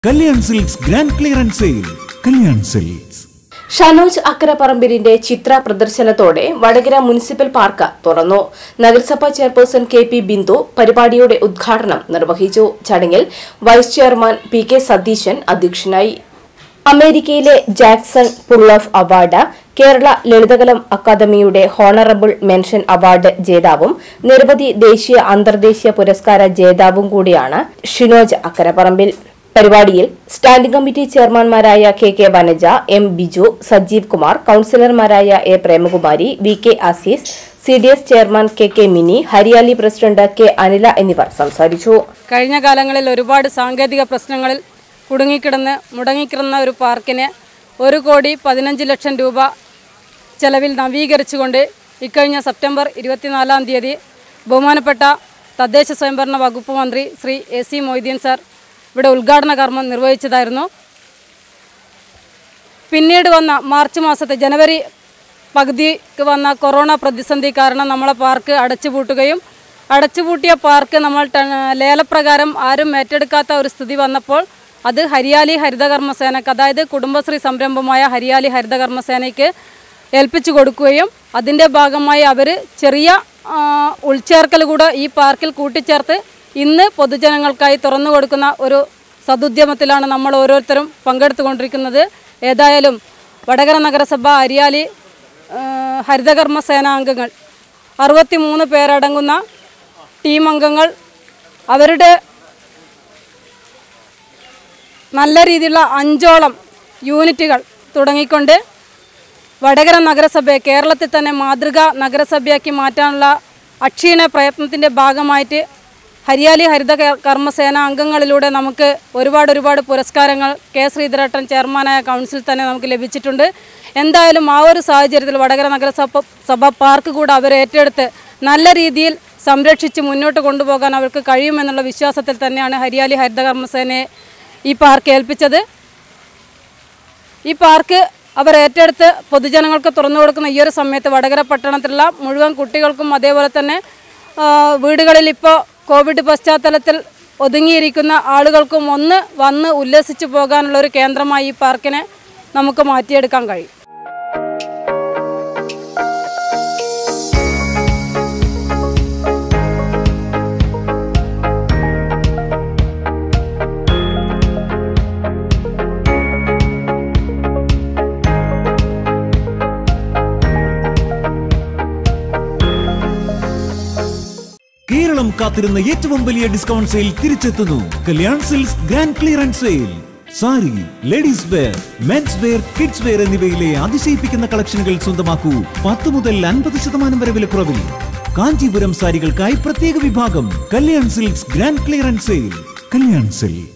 Kalyan Silks grand clearance sale Kalyan Silks Shanoj അക്കരപ്പറമ്പിലിന്റെ ചിത്ര പ്രദർശനത്തോടെ വടകര മുനിസിപ്പൽ പാർക്ക് തുറന്നു നഗരസഭാ ചെയർപേഴ്സൺ കെ പി ബിന്ദു പരിപാടിയുടെ ഉദ്ഘാടനം നിർവഹിച്ചു ചടങ്ങിൽ vice chairman P K Satheesan അധ്യക്ഷനായി അമേരിക്കയിലെ Jackson Pollock award Kerala Lalithakalam അക്കാദമിയുടെ ഹോണറബിൾ മെൻഷൻ അവാർഡ് ജേതാവും നിരവധി ദേശീയ അന്തർദേശീയ പുരസ്കാര ജേതാവും കൂടിയാണ് ഷിനോജ് അക്കരപ്പറമ്പിൽ പരിപാടിയിൽ സ്റ്റാൻഡിംഗ് കമ്മിറ്റി ചെയർമാൻമാരായ K K Vanaja M Biju Sajeev Kumar കൌൺസിലർമാരായ A Premakumari V K Azeez C D S chairman K K Mini Hariyali president K Anila എന്നിവർ സംസാരിച്ചു കഴിഞ്ഞ കാലങ്ങളിൽ ഒരുപാട് സാങ്കേതിക പ്രശ്നങ്ങളിൽ കുടുങ്ങിക്കിടന്ന് മുടങ്ങിക്കിടന്ന ഒരു പാർക്കിന് ഒരു കോടി പതിനഞ്ച് ലക്ഷം രൂപ ചെലവിൽ നവീകരിച്ചുകൊണ്ട് ഇക്കഴിഞ്ഞ സെപ്റ്റംബർ ഇരുപത്തിനാലാം തീയതി ബഹുമാനപ്പെട്ട തദ്ദേശ സ്വയംഭരണ വകുപ്പ് മന്ത്രി Shri A C Moideen sir ഇവിടെ ഉദ്ഘാടന കർമ്മം നിർവഹിച്ചതായിരുന്നു പിന്നീട് വന്ന മാർച്ച് മാസത്തെ ജനുവരി പകുതിക്ക് വന്ന കൊറോണ പ്രതിസന്ധി കാരണം നമ്മളെ പാർക്ക് അടച്ചുപൂട്ടുകയും അടച്ചുപൂട്ടിയ പാർക്ക് നമ്മൾ ട- ലേലപ്രകാരം ആരും ഏറ്റെടുക്കാത്ത ഒരു സ്ഥിതി വന്നപ്പോൾ അത് ഹരിയാലി ഹരിതകർമ്മസേനക്ക് അതായത് കുടുംബശ്രീ സംരംഭമായ ഹരിയാലി ഹരിതകർമ്മസേനയ്ക്ക് ഏൽപ്പിച്ചു കൊടുക്കുകയും അതിൻ്റെ ഭാഗമായി അവർ ചെറിയ ആ, ഉൾച്ചേർക്കൽ കൂടെ ഈ പാർക്കിൽ കൂട്ടിച്ചേർത്ത് ഇന്ന് പൊതുജനങ്ങൾക്കായി തുറന്നു കൊടുക്കുന്ന ഒരു സതുദ്യമത്തിലാണ് നമ്മൾ ഓരോരുത്തരും പങ്കെടുത്തുകൊണ്ടിരിക്കുന്നത് ഏതായാലും വടകര നഗരസഭ അരിയാലി ആ, ഹരിതകർമ്മ സേനാംഗങ്ങൾ അറുപത്തി മൂന്ന് പേരടങ്ങുന്ന ടീം അംഗങ്ങൾ അവരുടെ നല്ല രീതിയിലുള്ള അഞ്ചോളം യൂണിറ്റുകൾ തുടങ്ങിക്കൊണ്ട് വടകര നഗരസഭയെ കേരളത്തിൽ തന്നെ മാതൃകാ നഗരസഭയാക്കി മാറ്റാനുള്ള അക്ഷീണ പ്രയത്നത്തിൻ്റെ ഭാഗമായിട്ട് ഹരിയാലി ഹരിത കർ- കർമ്മസേന അംഗങ്ങളിലൂടെ നമുക്ക് ഒരുപാട് ഒരുപാട് പുരസ്കാരങ്ങൾ കെ ശ്രീധരേട്ടൻ ചെയർമാനായ കൗൺസിൽ തന്നെ നമുക്ക് ലഭിച്ചിട്ടുണ്ട് എന്തായാലും ആ ഒരു സാഹചര്യത്തിൽ വടകര നഗരസഭ സഭ പാർക്ക് കൂടെ അവർ ഏറ്റെടുത്ത് നല്ല രീതിയിൽ സംരക്ഷിച്ച് മുന്നോട്ട് കൊണ്ടുപോകാൻ അവർക്ക് കഴിയുമെന്നുള്ള വിശ്വാസത്തിൽ തന്നെയാണ് ഹരിയാലി ഹരിത കർമ്മസേനയെ ഈ പാർക്ക് ഏൽപ്പിച്ചത് ഈ പാർക്ക് അവർ ഏറ്റെടുത്ത് പൊതുജനങ്ങൾക്ക് തുറന്നു കൊടുക്കുന്ന ഈ ഒരു സമയത്ത് വടകര പട്ടണത്തിലുള്ള മുഴുവൻ കുട്ടികൾക്കും അതേപോലെ തന്നെ ആ, വീടുകളിൽ ഇപ്പോൾ കോവിഡ് പശ്ചാത്തലത്തിൽ ഒതുങ്ങിയിരിക്കുന്ന ആളുകൾക്കും ഒന്ന് വന്ന് ഉല്ലസിച്ചു പോകാനുള്ള ഒരു കേന്ദ്രമായി ഈ പാർക്കിനെ നമുക്ക് മാറ്റിയെടുക്കാൻ കഴിയും കേരളം കാത്തിരുന്ന ഏറ്റവും വലിയ ഡിസ്കൗണ്ട് സെയിൽ തിരിച്ചെത്തുന്നു Kalyan Silks grand clearance sale sari ladies wear men's wear kids wear എന്നിവയിലെ അതിശയിപ്പിക്കുന്ന കളക്ഷനുകൾ സ്വന്തമാക്കൂ പത്ത് മുതൽ അൻപത് ശതമാനം വരെ വിലക്കുറവിൽ കാഞ്ചീപുരം സാരികൾക്കായി പ്രത്യേക വിഭാഗം Kalyan Silks grand clearance sale Kalyan silks